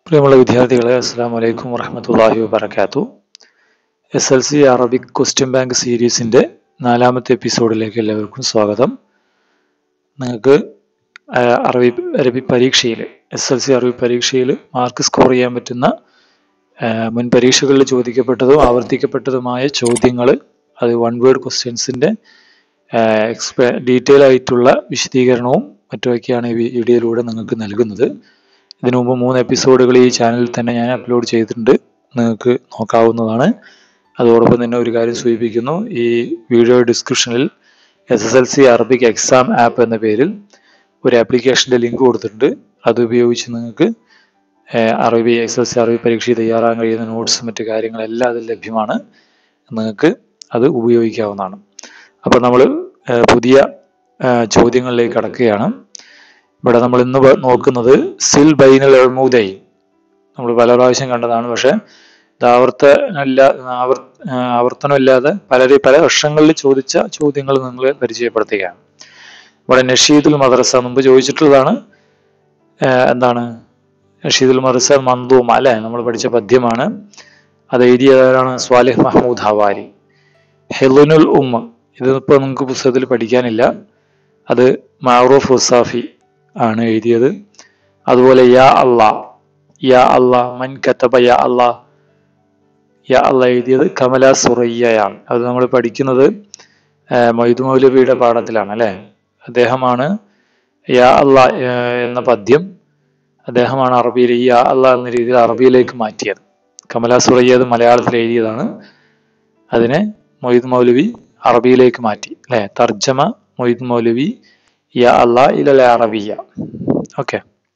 പ്രിയമുള്ള വിദ്യാർത്ഥികളെ അസ്സാം വലൈക്കും വറഹമത്തല്ലാഹി വബർക്കാത്തു S L C Arabic question bank സീരീസിൻ്റെ നാലാമത്തെ എപ്പിസോഡിലേക്ക് എല്ലാവർക്കും സ്വാഗതം നിങ്ങൾക്ക് ആ, അറബി അറബി പരീക്ഷയിൽ എസ് എൽ സി അറബി പരീക്ഷയിൽ മാർക്ക് സ്കോർ ചെയ്യാൻ പറ്റുന്ന ആ, മുൻ പരീക്ഷകളിൽ ചോദിക്കപ്പെട്ടതും ആവർത്തിക്കപ്പെട്ടതുമായ ചോദ്യങ്ങൾ അത് വൺ വേർഡ് ക്വസ്റ്റ്യൻസിൻ്റെ എക്സ്പെ ഡീറ്റെയിൽ ആയിട്ടുള്ള വിശദീകരണവും മറ്റുമൊക്കെയാണ് ഈ വീഡിയോയിലൂടെ നിങ്ങൾക്ക് നൽകുന്നത് ഇതിനു മുമ്പ് മൂന്ന് എപ്പിസോഡുകൾ ഈ ചാനലിൽ തന്നെ ഞാൻ അപ്ലോഡ് ചെയ്തിട്ടുണ്ട് നിങ്ങൾക്ക് നോക്കാവുന്നതാണ് അതോടൊപ്പം തന്നെ ഒരു കാര്യം സൂചിപ്പിക്കുന്നു ഈ വീഡിയോ ഡിസ്ക്രിപ്ഷനിൽ S S L C Arabic exam app എന്ന പേരിൽ ഒരു ആപ്ലിക്കേഷൻ്റെ ലിങ്ക് കൊടുത്തിട്ടുണ്ട് അത് ഉപയോഗിച്ച് നിങ്ങൾക്ക് ഏഹ്, അറബി എസ് എൽ സി അറബി പരീക്ഷ തയ്യാറാൻ കഴിയുന്ന നോട്ട്സും മറ്റു കാര്യങ്ങളെല്ലാം അതിൽ ലഭ്യമാണ് നിങ്ങൾക്ക് അത് ഉപയോഗിക്കാവുന്നതാണ് അപ്പോൾ നമ്മൾ പുതിയ ഏഹ്, ചോദ്യങ്ങളിലേക്ക് കടക്കുകയാണ് ഇവിടെ നമ്മൾ ഇന്ന് പ- നോക്കുന്നത് സിൽ ബൈനൽ എഴുമൂദൈ നമ്മൾ പല പ്രാവശ്യം കണ്ടതാണ് പക്ഷെ ഇത് ആവർത്തനമില്ല ആവർ ആ, ആവർത്തനമില്ലാതെ പലരെ പല വർഷങ്ങളിൽ ചോദിച്ച ചോദ്യങ്ങൾ നിങ്ങൾ പരിചയപ്പെടുത്തുകയാണ് ഇവിടെ നഷീദുൽ മദ്രസ മുമ്പ് ചോദിച്ചിട്ടുള്ളതാണ് ആ, എന്താണ് നഷീദുൽ മദ്രസ മന്ദൂമ അല്ലെ നമ്മൾ പഠിച്ച പദ്യമാണ് അത് എഴുതിയതാണ് സ്വാലിഹ് മഹ്മൂദ് ഹവാരി ഹെലുനുൽ ഉമ്മ ഇതിപ്പോൾ നിങ്ങൾക്ക് പുസ്തകത്തിൽ പഠിക്കാനില്ല അത് മാറൂഫ് റുസാഫി ആണ് എഴുതിയത് അതുപോലെ യാ അള്ളാ യാ അള്ളാ മൻ കത്തബ യാ അള്ളാ യാ അള്ളാ എഴുതിയത് കമല സുറയ്യയാണ് അത് നമ്മൾ പഠിക്കുന്നത് ആഹ് മൊയ്ദ് മൗലവിയുടെ പാഠത്തിലാണ് അല്ലേ അദ്ദേഹമാണ് യാ അള്ളാ ആഹ് എന്ന പദ്യം അദ്ദേഹമാണ് അറബിയിൽ ഈ യാ അള്ളാ എന്ന രീതിയിൽ അറബിയിലേക്ക് മാറ്റിയത് കമല സുറയ്യ അത് മലയാളത്തിൽ എഴുതിയതാണ് അതിനെ മൊയ്ദ് മൗലവി അറബിയിലേക്ക് മാറ്റി അല്ലെ തർജമ മൊയ്ദ് മൗലവി യാ അള്ളാ ഇലൽ അറബിയ ഓക്കെ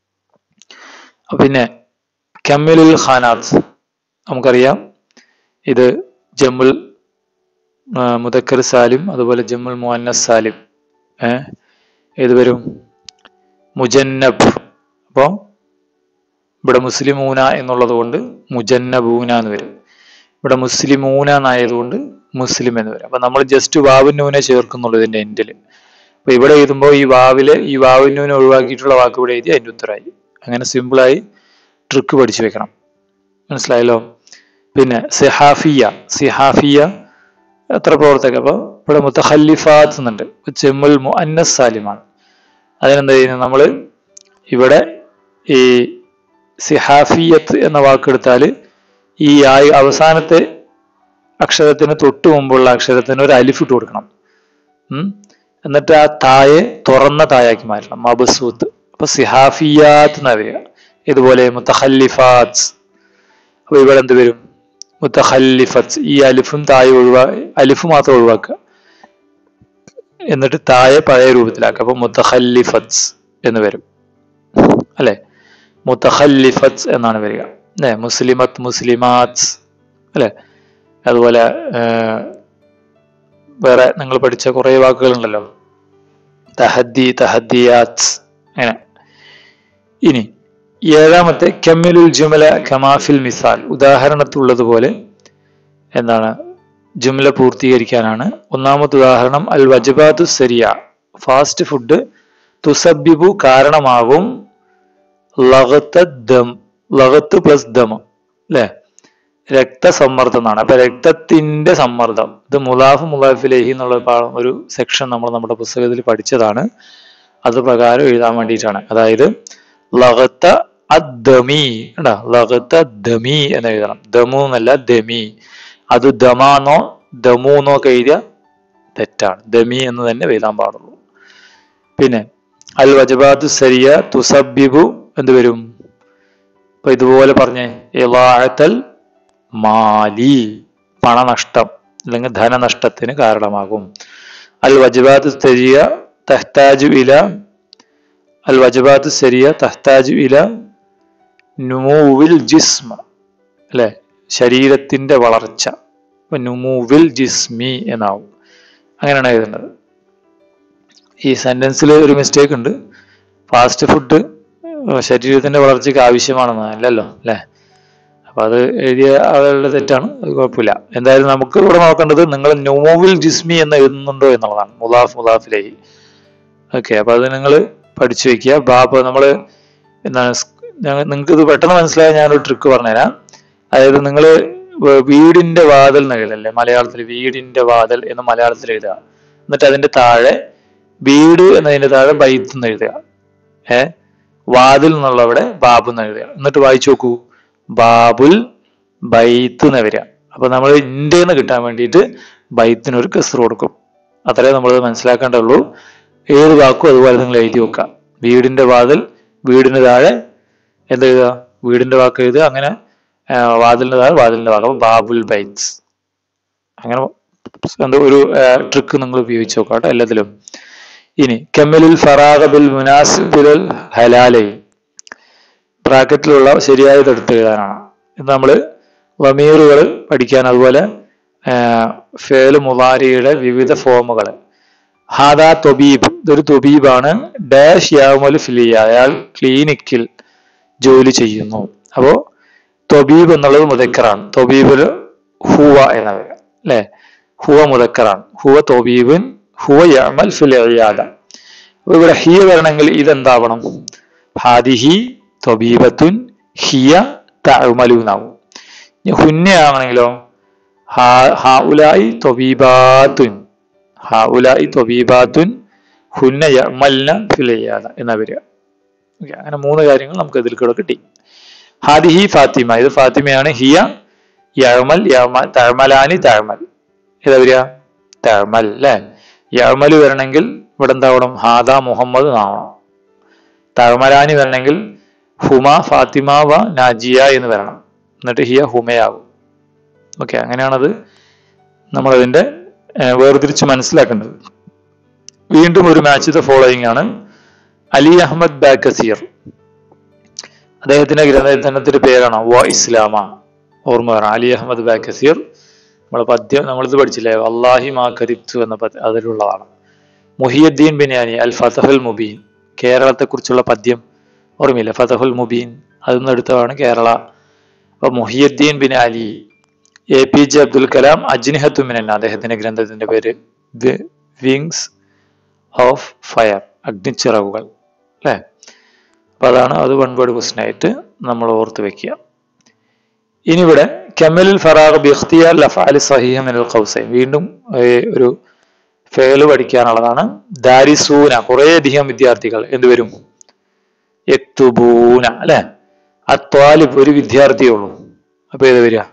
പിന്നെ കമ്മിലുൽ ഖാനാത്ത് നമുക്കറിയാം ഇത് ജമ്മുൽ ആ, മുദക്കർ സാലിം അതുപോലെ ജമ്മുൽ മുഅന്നസ് സാലിം ഏ ഏത് വരും മുജന്നബ് അപ്പോൾ ഇവിടെ മുസ്ലിമൂന എന്നുള്ളത് കൊണ്ട് മുജന്നബൂന എന്ന് വരും ഇവിടെ മുസ്ലിമൂന എന്നായതുകൊണ്ട് മുസ്ലിം എന്ന് വരും അപ്പൊ നമ്മൾ ജസ്റ്റ് വാവിനൂനെ ചേർക്കുന്നുള്ളൂ ഇതിന്റെ എൻഡിൽ അപ്പൊ ഇവിടെ എഴുതുമ്പോൾ ഈ വാവില് ഈ വാവിനൂനെ ഒഴിവാക്കിയിട്ടുള്ള വാക്ക് ഇവിടെ എഴുതി അതിന്റെ ഉത്തരമായി അങ്ങനെ സിമ്പിളായി ട്രിക്ക് പഠിച്ചു വെക്കണം മനസ്സിലായല്ലോ പിന്നെ സിഹാഫിയ സിഹാഫിയ എത്ര പ്രവർത്തക അപ്പൊ ഇവിടെ മുത്തഖല്ലിഫാത്ത് എന്നുണ്ട് ചെമ്മുൽ മുഅന്നസ് സാലിമാണ് അതിനെന്താ ചെയ്യുന്നത് നമ്മള് ഇവിടെ ഈ സിഹാഫിയത്ത് എന്ന വാക്കെടുത്താൽ ഈ ആയി അവസാനത്തെ അക്ഷരത്തിന് തൊട്ട് മുമ്പുള്ള അക്ഷരത്തിന് ഒരു അലിഫ് ഇട്ട് കൊടുക്കണം ഉം. എന്നിട്ട് ആ തായെ തുറന്ന തായാക്കി മാറ്റണം മബസൂത്ത് അപ്പൊ സിഹാഫിയാത്ത് എന്നാ വരിക ഇതുപോലെ മുത്തഖല്ലിഫാത്ത് അപ്പൊ ഇവിടെ എന്ത് വരും മുത്തഖല്ലിഫത്ത് ഈ അലിഫും തായ ഒഴിവാ അലിഫ് മാത്രം ഒഴിവാക്കുക എന്നിട്ട് തായെ പഴയ രൂപത്തിലാക്കുക അപ്പൊ മുത്തഖല്ലിഫത്ത് എന്ന് വരും അല്ലെ മുത്തഖല്ലിഫത്ത് എന്നാണ് വരിക അല്ലെ മുസ്ലിമത്ത് മുസ്ലിമാത്ത് അല്ലെ അതുപോലെ ഏർ, വേറെ നിങ്ങൾ പഠിച്ച കുറെ വാക്കുകളുണ്ടല്ലോ തഹദ്ദി തഹദ്ദിയാത്ത് അങ്ങനെ ഇനി ഏഴാമത്തെ കമ്മിലുൽ ജുമല കമാഫിൽ മിസാൽ ഉദാഹരണത്തിലുള്ളതുപോലെ എന്താണ് ജുമല പൂർത്തീകരിക്കാനാണ് ഒന്നാമത്തെ ഉദാഹരണം അൽ വജബാത്തു സരിയ ഫാസ്റ്റ് ഫുഡ് തുസബിബു കാരണമാകും ലഗത്ത ദം ലഗത്ത് പ്ലസ് ദം അല്ലേ രക്തസമ്മർദ്ദം എന്നാണ് അപ്പൊ രക്തത്തിന്റെ സമ്മർദ്ദം ഇത് മുലാഫ് മുലാഫിലേഹി എന്നുള്ള പാ- ഒരു സെക്ഷൻ നമ്മൾ നമ്മുടെ പുസ്തകത്തിൽ പഠിച്ചതാണ് അത് പ്രകാരം എഴുതാൻ വേണ്ടിയിട്ടാണ് അതായത് ലഗത്ത അദ്ദമി കണ്ടാ ലഗത്ത ദമി എന്ന് എഴുതണം ദമു എന്നല്ല ദമി അത് ദമാന്നോ ദമൂന്നോ ഒക്കെ എഴുതിയ തെറ്റാണ് ദമി എന്ന് തന്നെ എഴുതാൻ പാടുള്ളൂ പിന്നെ അൽ വജബാത്തു സരിയ തുസബിബു എന്ത് വരും ഇപ്പൊ ഇതുപോലെ പറഞ്ഞേ ഇളാഴത്തൽ മാലി പണനഷ്ടം അല്ലെങ്കിൽ ധനനഷ്ടത്തിന് കാരണമാകും അൽ വജബാത്ത് സരിയ തഹ്താജു ഇല അൽ വജബാത്ത് സരിയ തഹ്താജു ഇല നുമൂവിൽ ജിസ്മ അല്ലെ ശരീരത്തിന്റെ വളർച്ച അപ്പൊ നുമൂവിൽ ജിസ്മി എന്നാവും അങ്ങനെയാണ് എഴുതേണ്ടത് ഈ സെന്റൻസിൽ ഒരു മിസ്റ്റേക്ക് ഉണ്ട് ഫാസ്റ്റ് ഫുഡ് ശരീരത്തിന്റെ വളർച്ചയ്ക്ക് ആവശ്യമാണെന്ന് അല്ലല്ലോ അല്ലേ അപ്പൊ അത് എഴുതിയ ആളുകളുടെ തെറ്റാണ് അത് കുഴപ്പമില്ല എന്തായാലും നമുക്ക് ഇവിടെ നോക്കേണ്ടത് നിങ്ങൾ ന്യൂമോവിൽ ജിസ്മി എന്ന് എഴുതുന്നുണ്ടോ എന്നുള്ളതാണ് മുലാഫ് മുലാഫിലേക്ക് ഓക്കെ അപ്പൊ അത് നിങ്ങൾ പഠിച്ചു വെക്കുക ബാബ് നമ്മൾ എന്താണ് നിങ്ങൾക്ക് ഇത് പെട്ടെന്ന് മനസ്സിലായ ഞാനൊരു ട്രിക്ക് പറഞ്ഞുതരാം അതായത് നിങ്ങൾ വീടിന്റെ വാതിൽ എന്ന് എഴുതല്ലേ മലയാളത്തിൽ വീടിന്റെ വാതിൽ എന്ന് മലയാളത്തിൽ എഴുതുക എന്നിട്ട് അതിന്റെ താഴെ വീട് എന്നതിന്റെ താഴെ ബൈത്ത് എന്ന് എഴുതുക ഏ വാതിൽ എന്നുള്ള അവിടെ ബാബു എന്ന് എഴുതുക എന്നിട്ട് വായിച്ചു നോക്കൂ ബാബുൽ ബൈത്ത് എന്ന് വരിക അപ്പൊ നമ്മൾ ഇന്ത്യന്ന് കിട്ടാൻ വേണ്ടിയിട്ട് ബൈത്തിന് ഒരു കസർ കൊടുക്കും അത്രേ നമ്മൾ മനസ്സിലാക്കേണ്ടുള്ളൂ ഏത് വാക്കും അതുപോലെ നിങ്ങൾ എഴുതി വെക്കുക വീടിന്റെ വാതിൽ വീടിന് താഴെ എന്ത് എഴുതുക വീടിന്റെ വാക്ക് എഴുതുക അങ്ങനെ ആ, വാതിലിന്റെ താഴെ വാതിലിന്റെ വാക്ക് അപ്പൊ ബാബുൽ ബൈറ്റ്സ് അങ്ങനെ എന്തോ ഒരു ട്രിക്ക് നിങ്ങൾ ഉപയോഗിച്ച് നോക്കാം കേട്ടോ എല്ലാത്തിലും ഇനി കെമ്മലിൽ ഫറാഖ ബിൽ മുനാസിബിൽ ഹലാലൈ ബ്രാക്കറ്റിലുള്ള ശരിയായത് എടുത്ത് എഴുതാനാണ് ഇത് നമ്മൾ വമീറുകൾ പഠിക്കാൻ അതുപോലെ ഫേല് മുവാരിയുടെ വിവിധ ഫോമുകൾ ഹാദാ തൊബീബ് ഇതൊരു തൊബീബാണ് ഡാഷ് യാമൽ ഫിലിയ അയാൾ ക്ലിനിക്കിൽ ജോലി ചെയ്യുന്നു അപ്പോ തൊബീബ് എന്നുള്ളത് മുതക്കറാണ് തൊബീബില് ഹുവ എന്ന പേര് അല്ലെ ഹുവ മുതക്കറാണ് ഹുവ തൊബീബിൻ ഹുവ യമൽ ഫിലിയാദ അപ്പൊ ഇവിടെ ഹിയ വരണമെങ്കിൽ ഇതെന്താവണം ഹാദിഹി തൊബീബത്തുൻ ഹിയ തഅമലു എന്നാവും ഇനി ഹുന്നയാണെങ്കിലോ ഹാഉലായി തൊബീബാത്തുൻ ഹാഉലായി തൊബീബാത്തുൻ ഹുന്ന യമൽന ഫിലിയാദ എന്നാ വരിക ഓക്കെ അങ്ങനെ മൂന്ന് കാര്യങ്ങൾ നമുക്ക് ഇതിൽ കൂടെ കിട്ടി ഹാദിഹി ഫാത്തിമ ഇത് ഫാത്തിമയാണ് ഹിയ യഴമൽ യഴമൽ തഴമലാനി തഴമൽ ഏതാ വരിക തഴമൽ അല്ലെ യഴമല് വരണമെങ്കിൽ ഇവിടെ എന്താവണം ഹാദ മുഹമ്മദ് എന്നാവണം തഴമലാനി വരണമെങ്കിൽ ഹുമ ഫാത്തിമ വ നാജിയ എന്ന് വരണം എന്നിട്ട് ഹിയ ഹുമയാകും ഓക്കെ അങ്ങനെയാണത് നമ്മളതിന്റെ ഏർ, വേർതിരിച്ച് മനസ്സിലാക്കേണ്ടത് വീണ്ടും ഒരു മാച്ച് ദ ഫോളോയിങ് ആണ് അലി അഹമ്മദ് ബാക്കസീർ അദ്ദേഹത്തിന്റെ ഗ്രന്ഥത്തിന്റെ പേരാണ് വ ഇസ്ലാമ ഓർമ്മ വരണം അലി അഹമ്മദ് ബാക്കസീർ നമ്മളെ പദ്യം നമ്മളിത് പഠിച്ചില്ലേ അള്ളാഹി മാ കദിബ്തു എന്ന പദ്യം അതിലുള്ളതാണ് മുഹിയുദ്ദീൻ ബിനാനി അൽ ഫതഹുൽ മുബീൻ കേരളത്തെക്കുറിച്ചുള്ള പദ്യം ഓർമ്മയില്ല ഫതഹുൽ മുബീൻ അതിൽ നിന്ന് എടുത്തതാണ് കേരള അപ്പൊ Muhiyuddin bin Ali A P J Abdul Kalam അജ്നിഹത്തു മിനന്ന അദ്ദേഹത്തിന്റെ ഗ്രന്ഥത്തിന്റെ പേര് വിങ്സ് ഓഫ് ഫയർ അഗ്നിച്ചിറകുകൾ അല്ലേ അപ്പൊ അതാണ് അത് വൺ വേർഡ് ക്വസ്റ്റൻ ആയിട്ട് നമ്മൾ ഓർത്ത് വെക്കുക ഇനി ഇവിടെ കെമലിൽ ഫറാഖ് ബിഖ്തിയാർ ലഫാലി സഹീഹ മിനൽ ഖൗസൈൻ വീണ്ടും ഏർ, ഒരു ഫേല് പഠിക്കാനുള്ളതാണ് ദാരിസൂന കുറേയധികം വിദ്യാർത്ഥികൾ എന്തുവരും യക്തുബൂന അല്ലെ അത്വാലിബ് ഒരു വിദ്യാർത്ഥിയേ ഉള്ളൂ അപ്പൊ ഏത് വരിക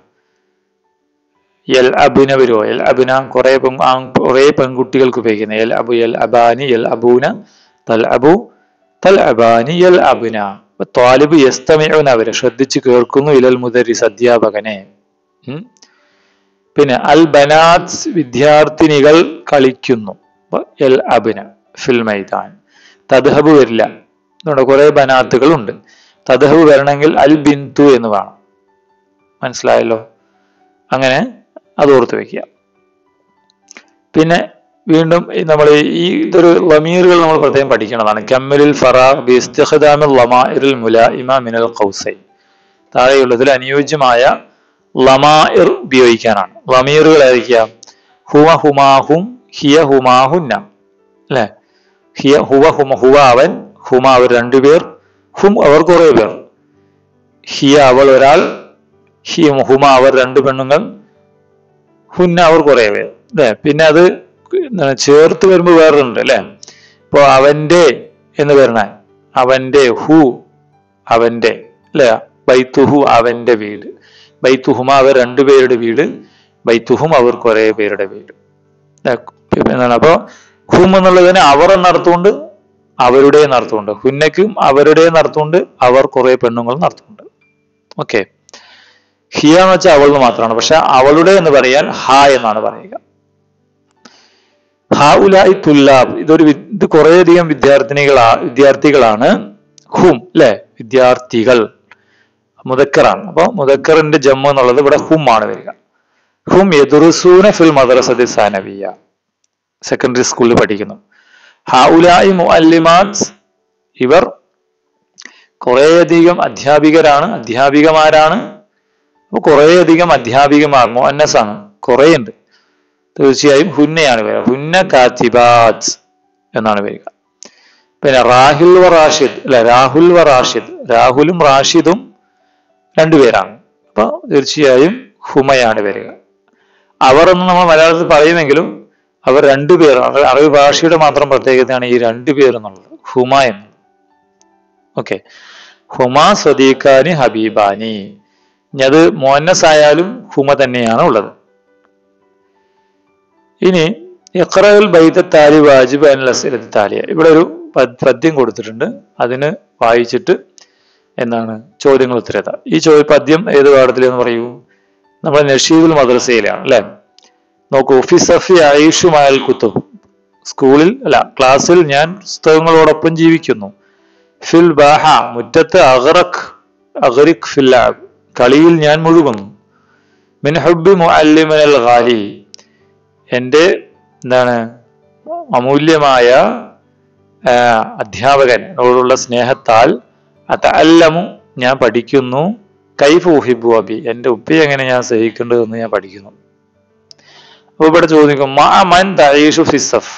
എൽ അബുന വരുമോ എൽ അബുന കുറെ പെൺ ആൺ കുറെ പെൺകുട്ടികൾക്ക് ഉപയോഗിക്കുന്നത് എൽ അബു എൽ അബാനി എൽ അബൂന തൽ അബു തൽ അബാനി എൽ അബുന അപ്പൊ ത്വാലിബ് യസ്തമിഴുന്ന അവരെ ശ്രദ്ധിച്ച് കേൾക്കുന്നു ഇലൽ മുദരിസ് അധ്യാപകനെ ഉം. പിന്നെ അൽ ബനാത്ത് വിദ്യാർത്ഥിനികൾ കളിക്കുന്നു അപ്പൊ എൽ അബുന ഫിൽ മൈതാൻ തദ്ഹബ് വരില്ല അതുകൊണ്ട് കുറെ ബനാത്തുകൾ ഉണ്ട് തദ്ഹബ് വരണമെങ്കിൽ അൽ ബിന്തു എന്ന് വേണം മനസ്സിലായല്ലോ അങ്ങനെ അത് ഓർത്ത് വെക്കുക പിന്നെ വീണ്ടും നമ്മൾ ഈ ഇതൊരു ലമീറുകൾ നമ്മൾ പ്രത്യേകം പഠിക്കേണ്ടതാണ് കമ്മലിൽ ഫറാഖ് ബിസ്തിഖ്ദാമിൽ ലമാഇറിൽ മുലായിമ മിനൽ ഖൗസൈൻ താഴെയുള്ളതിൽ അനുയോജ്യമായ ലമാഇർ ഉപയോഗിക്കാനാണ് ലമീറുകൾ ഏതൊക്കെയാ ഹുവ ഹുമാഹും ഹിയ ഹുമാഹുന്ന അല്ലെ ഹിയ ഹുവ ഹുമ ഹുവ അവൻ ഹുമ അവർ രണ്ടുപേർ ഹും അവർ കുറെ പേർ ഹിയ അവൾ ഒരാൾ ഹി ഹുമ അവർ രണ്ട് പെണ്ണുങ്ങൾ ഹുന്ന അവർ കുറെ പേർ അല്ലെ പിന്നെ അത് എന്താണ് ചേർത്ത് വരുമ്പോ വേറൊണ്ട് അല്ലെ ഇപ്പൊ അവന്റെ എന്ന് വരണ അവന്റെ ഹു അവന്റെ അല്ലെ ബൈത്തുഹു അവന്റെ വീട് ബൈത്തുഹുമ അവർ രണ്ടുപേരുടെ വീട് ബൈത്തുഹും അവർ കുറെ പേരുടെ വീട് ല്ലേ? പിന്നെ എന്താണ് അപ്പൊ ഹും എന്നുള്ളതിന് അവർ എന്നർത്ഥമുണ്ട് അവരുടെ എന്നർത്ഥമുണ്ട് ഹുന്നയ്ക്കും അവരുടെ എന്നർത്ഥമുണ്ട് അവർ കുറെ പെണ്ണുങ്ങൾ എന്നർത്ഥമുണ്ട് ഓക്കെ ഹിയ എന്ന് വെച്ചാൽ അവൾ മാത്രമാണ് പക്ഷെ അവളുടെ എന്ന് പറയാൻ ഹ എന്നാണ് പറയുക ഹാഉലായി തുല്ലാബ് ഇതൊരു വി- ഇത് കുറേയധികം വിദ്യാർത്ഥിനികളാ വിദ്യാർത്ഥികളാണ് ഹും അല്ലെ വിദ്യാർത്ഥികൾ മുദക്കറാണ് അപ്പൊ മുദക്കറിന്റെ ജമ്മു എന്നുള്ളത് ഇവിടെ ഹും ആണ് വരിക ഹും യദുറുസൂന ഫിൽ മദ്രസതി സാനവിയ സെക്കൻഡറി സ്കൂളിൽ പഠിക്കുന്നു ഹാഉലായി മുഅല്ലിമാത്ത് ഇവർ കുറേയധികം അധ്യാപികരാണ് അധ്യാപികമാരാണ് അപ്പൊ കുറേയധികം അധ്യാപികമാർ മുഅന്നസാണ് കുറേയുണ്ട് തീർച്ചയായും ഹുന്നയാണ് വരിക ഹുന്ന കാത്തിബാത്ത് എന്നാണ് വരിക പിന്നെ റാഹിൽ വ റാഷിദ് അല്ലെ രാഹുൽ വ റാഷിദ് രാഹുലും റാഷിദും രണ്ടുപേരാണ് അപ്പൊ തീർച്ചയായും ഹുമയാണ് വരിക അവർ എന്ന് നമ്മൾ മലയാളത്തിൽ പറയുമെങ്കിലും അവർ രണ്ടുപേരാണ് അറബി ഭാഷയുടെ മാത്രം പ്രത്യേകതയാണ് ഈ രണ്ടുപേർ എന്നുള്ളത് ഹുമ എന്നുള്ളത് ഓക്കെ ഹുമ സ്വദീഖാനി ഹബീബാനി ഇനി അത് മോന്നസ് ആയാലും ഹുമ തന്നെയാണ് ഉള്ളത് ഇനി ഇഖ്റൽ ബൈത്താലി വാജിബ് അനിൽ താലിയ ഇവിടെ ഒരു പദ്- പദ്യം കൊടുത്തിട്ടുണ്ട് അതിന് വായിച്ചിട്ട് എന്താണ് ചോദ്യങ്ങൾ ഉത്തരത ഈ ചോദ്യ പദ്യം ഏത് പാഠത്തിലെന്ന് പറയൂ നമ്മുടെ നഷീദുൽ മദ്രസയിലാണ് അല്ലെ നോക്കൂ ഫിസഫി ആയിഷുമായൽ കുത്തു സ്കൂളിൽ അല്ല ക്ലാസ്സിൽ ഞാൻ പുസ്തകങ്ങളോടൊപ്പം ജീവിക്കുന്നു ഫിൽ ബാഹ മുറ്റത്ത് അഗറഖ് അഗറിഖ് ഫില്ലാബ് കളിയിൽ ഞാൻ മുഴുകുന്നു മിൻ ഹുബി മുഅല്ലിമനൽ ഖാലി എൻ്റെ എന്താണ് അമൂല്യമായ ആ, അധ്യാപകനോടുള്ള സ്നേഹത്താൽ അതല്ലമു ഞാൻ പഠിക്കുന്നു കൈഫ് ഉഹിബു അബി എൻ്റെ ഉപ്പയെ എങ്ങനെ ഞാൻ സഹിക്കേണ്ടതെന്ന് ഞാൻ പഠിക്കുന്നു അപ്പൊ ഇവിടെ ചോദിക്കും മാ മൻ തഈഷു ഫിസഫ്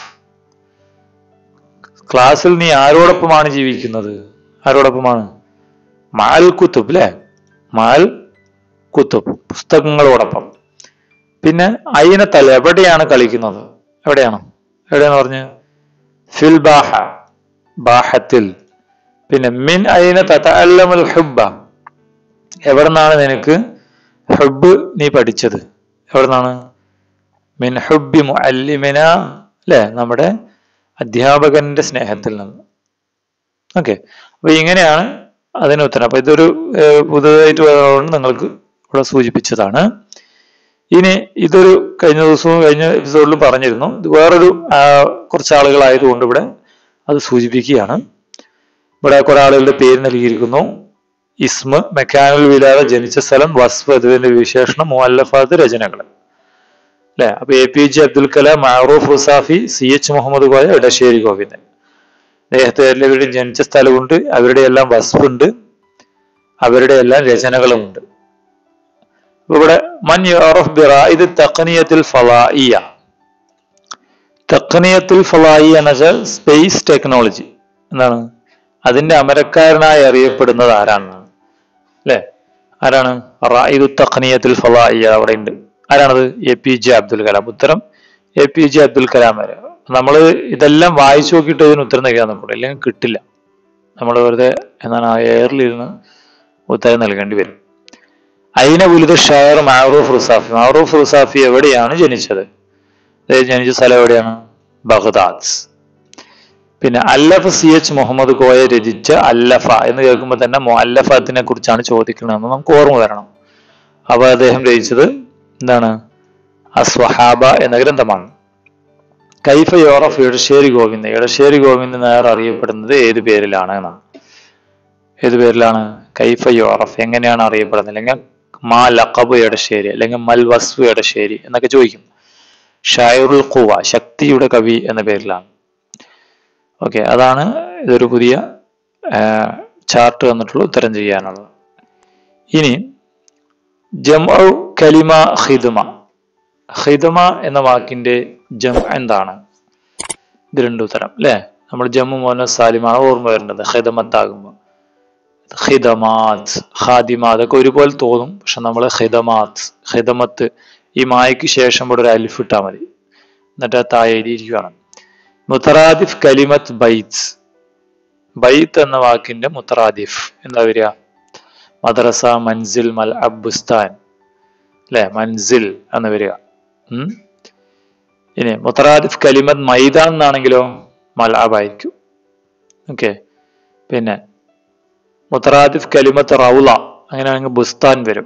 ക്ലാസ്സിൽ നീ ആരോടൊപ്പമാണ് ജീവിക്കുന്നത് ആരോടൊപ്പമാണ് മാൽ കുത്തുബ് അല്ലെ മാൽ കുത്തുബ് പുസ്തകങ്ങളോടൊപ്പം പിന്നെ അയിനത്തല്ല എവിടെയാണ് കളിക്കുന്നത് എവിടെയാണ് എവിടെയാന്ന് പറഞ്ഞ് ഫിൽ ബാഹ ബാഹത്തിൽ പിന്നെ മിൻ അയിന തതഅല്ലമുൽ ഹുബ്ബ എവിടെ നിന്നാണ് നിനക്ക് ഹുബ് നീ പഠിച്ചത് എവിടെ നിന്നാണ് മിൻ ഹുബി മുഅല്ലിമിന അല്ലെ നമ്മുടെ അധ്യാപകന്റെ സ്നേഹത്തിൽ നിന്ന് ഓക്കെ അപ്പൊ ഇങ്ങനെയാണ് അതിന് ഉത്തരം അപ്പൊ ഇതൊരു ഏർ, പുതുതായിട്ട് വന്നതുകൊണ്ട് നിങ്ങൾക്ക് ഇവിടെ സൂചിപ്പിച്ചതാണ് ഇനി ഇതൊരു കഴിഞ്ഞ ദിവസവും കഴിഞ്ഞ എപ്പിസോഡിലും പറഞ്ഞിരുന്നു ഇത് വേറൊരു ആ, കുറച്ച് ആളുകളായതുകൊണ്ട് ഇവിടെ അത് സൂചിപ്പിക്കുകയാണ് ഇവിടെ കുറെ ആളുകളുടെ പേര് നൽകിയിരിക്കുന്നു ഇസ്മ മെക്കാനുൽ വിലാദ ജനിച്ച സ്ഥലം വസ്ഫ് ഇതിന്റെ വിശേഷണം മുഅല്ലഫാത്ത് രചനകൾ അല്ലെ അപ്പൊ A P J Abdul Kalam Maruf Rusafi C H Muhammad Koya Edasseri Govindan അദ്ദേഹത്തെ എല്ലാവരുടെയും ജനിച്ച സ്ഥലമുണ്ട് അവരുടെ എല്ലാം വസ്ഫുണ്ട് അവരുടെ എല്ലാം രചനകളുമുണ്ട് അപ്പൊ ഇവിടെ മൻ യുറഫ് ബിറായിദ് തഖനിയത്തിൽ ഫലായിയ തഖനിയത്തിൽ ഫലായിയ എന്ന് വെച്ചാൽ സ്പേസ് ടെക്നോളജി എന്താണ് അതിന്റെ അമരക്കാരനായി അറിയപ്പെടുന്നത് ആരാണ് അല്ലെ ആരാണ് റായിദു തഖനിയത്തിൽ ഫലായിയ അവിടെ ഉണ്ട് ആരാണത് A P J Abdul Kalam ഉത്തരം A P J Abdul Kalam വരെ നമ്മൾ ഇതെല്ലാം വായിച്ചു നോക്കിയിട്ട് ഇതിന് ഉത്തരം നൽകാൻ നോക്കുള്ളൂ അല്ലെങ്കിൽ കിട്ടില്ല നമ്മൾ വെറുതെ എന്താണ് ആ എയറിലിരുന്ന് ഉത്തരം നൽകേണ്ടി വരും അയിന ഉലിത ഷായർ മാറൂഫ് റുസാഫി മാറൂഫ് റുസാഫി എവിടെയാണ് ജനിച്ചത് അദ്ദേഹം ജനിച്ച സ്ഥലം എവിടെയാണ് ബഗ്ദാദ് പിന്നെ അല്ലഫ് സി എച്ച് മുഹമ്മദ് കോയ രചിച്ച അല്ലഫ എന്ന് കേൾക്കുമ്പോൾ തന്നെ മുഅല്ലഫത്തിനെ കുറിച്ചാണ് ചോദിക്കണമെന്ന് നമുക്ക് ഓർമ്മ വരണം അപ്പൊ അദ്ദേഹം രചിച്ചത് എന്താണ് അസ്വഹാബ എന്ന ഗ്രന്ഥമാണ് കൈഫ യോറഫ് ഇടശ്ശേരി ഗോവിന്ദ് ഇടശ്ശേരി ഗോവിന്ദ് നേർ അറിയപ്പെടുന്നത് ഏത് പേരിലാണ് എന്നാണ് ഏത് പേരിലാണ് കൈഫ യോറഫ് എങ്ങനെയാണ് അറിയപ്പെടുന്നത് അല്ലെങ്കിൽ മാ ലഖബ് എടശ്ശേരി അല്ലെങ്കിൽ മൽ വസ്ഫ് എടശ്ശേരി എന്നൊക്കെ ചോദിക്കും ഷായറുൽ ഖുവ ശക്തിയുടെ കവി എന്ന പേരിലാണ് ഓക്കെ അതാണ് ഇതൊരു പുതിയ ചാർട്ട് തന്നിട്ടുള്ള ഉത്തരം ചെയ്യാനുള്ളത് ഇനി ജംഉ കലിമ ഖിദ്മ ഖിദ്മ എന്ന വാക്കിന്റെ ജം എന്താണ് ഇത് രണ്ട് ഉത്തരം അല്ലേ നമ്മൾ ജമ്മു മോഹന സാലിമാണ് ഓർമ്മ വരേണ്ടത് ഖിദമത്താകുമ്പോൾ ഖിദമാത്ത് ഖാദിമ അതൊക്കെ ഒരുപോലെ തോന്നും പക്ഷെ നമ്മൾ ഖിദമാത്ത് ഖിദമത്ത് ഈ മായക്ക് ശേഷം ഇവിടെ ഒരു അലിഫ് ഇട്ടാൽ മതി എന്നിട്ട് ആ താഴെ എഴുതിയിരിക്കുകയാണ് മുത്തറാദിഫ് കലിമത്ത് ബൈത്ത് ബൈത്ത് എന്ന വാക്കിന്റെ മുത്തറാദിഫ് എന്താ വരിക മദ്രസ മൻസിൽ മൽ അബുസ്താൻ അല്ലെ മൻസിൽ എന്ന് വരിക ഉം. ഇനി മുത്തറാദിഫ് കലിമത്ത് മൈദാൻ എന്നാണെങ്കിലോ മൽ അബായിരിക്കും ഓക്കെ പിന്നെ മുത്തറാദിഫ് കലിമത്ത് റൗല അങ്ങനെയാണെങ്കിൽ ബുസ്താൻ വരും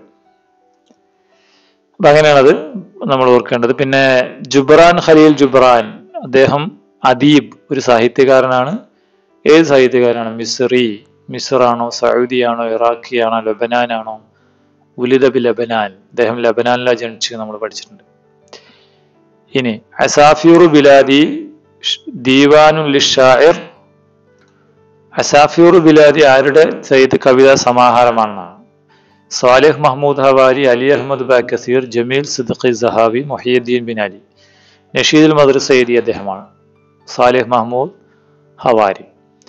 അപ്പൊ അങ്ങനെയാണത് നമ്മൾ ഓർക്കേണ്ടത് പിന്നെ ജുബ്രാൻ ഖലീൽ ജുബ്രാൻ അദ്ദേഹം അദീബ് ഒരു സാഹിത്യകാരനാണ് ഏത് സാഹിത്യകാരനാണ് മിസ്രി മിസ്റാണോ സൗദിയാണോ ഇറാഖിയാണോ ലബനാനാണോ ഉലിദബി ലബനാൻ അദ്ദേഹം ലബനാനിലാണ് ജനിച്ച് നമ്മൾ പഠിച്ചിട്ടുണ്ട് ഇനി അസാഫിയുർ ബിലാദി ദീവാനുൽ ലിഷായർ അസാഫിയുർ ബിലാദി ആരുടെ സയ്യിദ് കവിതാ സമാഹാരമാണെന്നാണ് Salih Mahmud Hawari Ali Ahmad Bakathir Jamil Sidqi സഹാബി മൊഹിയുദ്ദീൻ ബിൻ അലി നഷീദുൽ മദ്രസ എഴുതിയ അദ്ദേഹമാണ് സാലിഹ് മഹ്മൂദ് ഹവാരി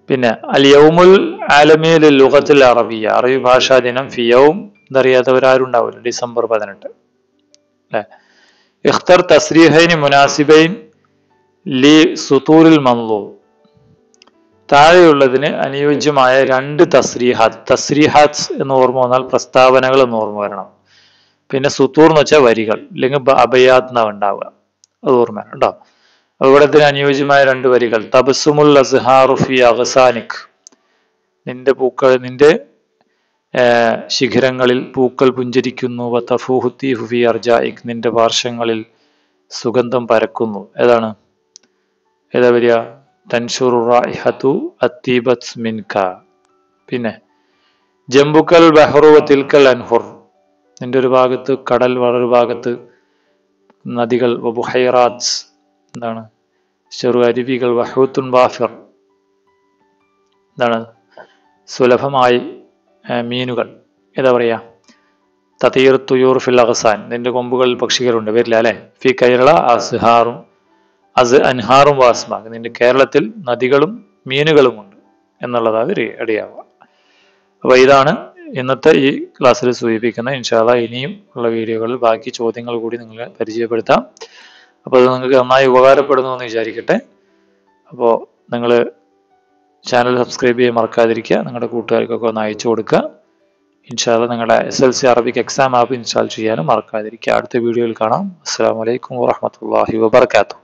പിന്നെ അൽ യൗമുൽ ആലമിയിൽ ലുഗത്തിൽ അറബിയ അറബി ഭാഷാ ദിനം ഫിയവും ഇതറിയാത്തവരാരും ഉണ്ടാവില്ല ഡിസംബർ പതിനെട്ട് അല്ലെ ഇഖ്തർ തസ്രീഹൈന് മുനാസിബൈൻ ലി സുത്തൂറിൽ മൻലൂ താഴെയുള്ളതിന് അനുയോജ്യമായ രണ്ട് തസ്രീഹാത്ത് തസ്രീഹാത്ത് എന്ന് ഓർമ്മ വന്നാൽ പ്രസ്താവനകൾ എന്ന് ഓർമ്മ വരണം പിന്നെ സുത്തൂർ എന്ന് വെച്ചാൽ വരികൾ അല്ലെങ്കിൽ ബ- അബയാത്ത് എന്നാ ഉണ്ടാവുക അത് ഓർമ്മ വേണം കേട്ടോ അവിടത്തിന് അനുയോജ്യമായ രണ്ട് വരികൾ തബസുമുൽ അസ്ഹാറു ഫി അഗസാനിക് നിന്റെ പൂക്കൾ നിന്റെ ഏർ, ശിഖരങ്ങളിൽ പൂക്കൾ പുഞ്ചരിക്കുന്നു വ തഫൂഹുത്തീഫു ഫി അർജായിക് നിന്റെ പാർശ്വങ്ങളിൽ സുഗന്ധം പരക്കുന്നു ഏതാണ് ഏതാ വരിക തൻഷുറു റായിഹത്തു അത്തീബത്ത് മിൻക പിന്നെ ജംബുക്കൽ ബഹ്റു വ തിൽക്കൽ അൻഹുർ നിന്റെ ഒരു ഭാഗത്ത് കടൽ വേറൊരു ഭാഗത്ത് നദികൾ വ ബുഹൈറാത്ത് എന്താണ് ചെറു അരുവികൾ വഹൂത്തുൻ ബാഫിർ എന്താണ് സുലഭമായി ആ, മീനുകൾ ഏതാ പറയാ തതീർ തുയൂർ ഫിൽ അഹസാൻ നിന്റെ കൊമ്പുകളിൽ പക്ഷികളുണ്ട് വരില്ല അല്ലെ ഫി കേരള അസ്ഹാറും അസ് അൻഹാറും വാസ്മാക് നിന്റെ കേരളത്തിൽ നദികളും മീനുകളുമുണ്ട് എന്നുള്ളതാണ് ഒരു ഇടയാവുക അപ്പൊ ഇതാണ് ഇന്നത്തെ ഈ ക്ലാസ്സിൽ സൂചിപ്പിക്കുന്ന ഇൻഷാല്ല ഇനിയും ഉള്ള വീഡിയോകളിൽ ബാക്കി ചോദ്യങ്ങൾ കൂടി നിങ്ങളെ പരിചയപ്പെടുത്താം അപ്പോൾ അത് നിങ്ങൾക്ക് നന്നായി ഉപകാരപ്പെടുന്നു എന്ന് വിചാരിക്കട്ടെ അപ്പോൾ നിങ്ങൾ ചാനൽ സബ്സ്ക്രൈബ് ചെയ്യാൻ മറക്കാതിരിക്കുക നിങ്ങളുടെ കൂട്ടുകാർക്കൊക്കെ ഒന്ന് അയച്ചു കൊടുക്കുക ഇൻഷാല്ല നിങ്ങളുടെ S L C Arabic exam app install ചെയ്യാനും മറക്കാതിരിക്കുക അടുത്ത വീഡിയോയിൽ കാണാം അസ്സാം വലൈക്കും വാഹമത്തല്ലാഹി വാബർക്കാത്തു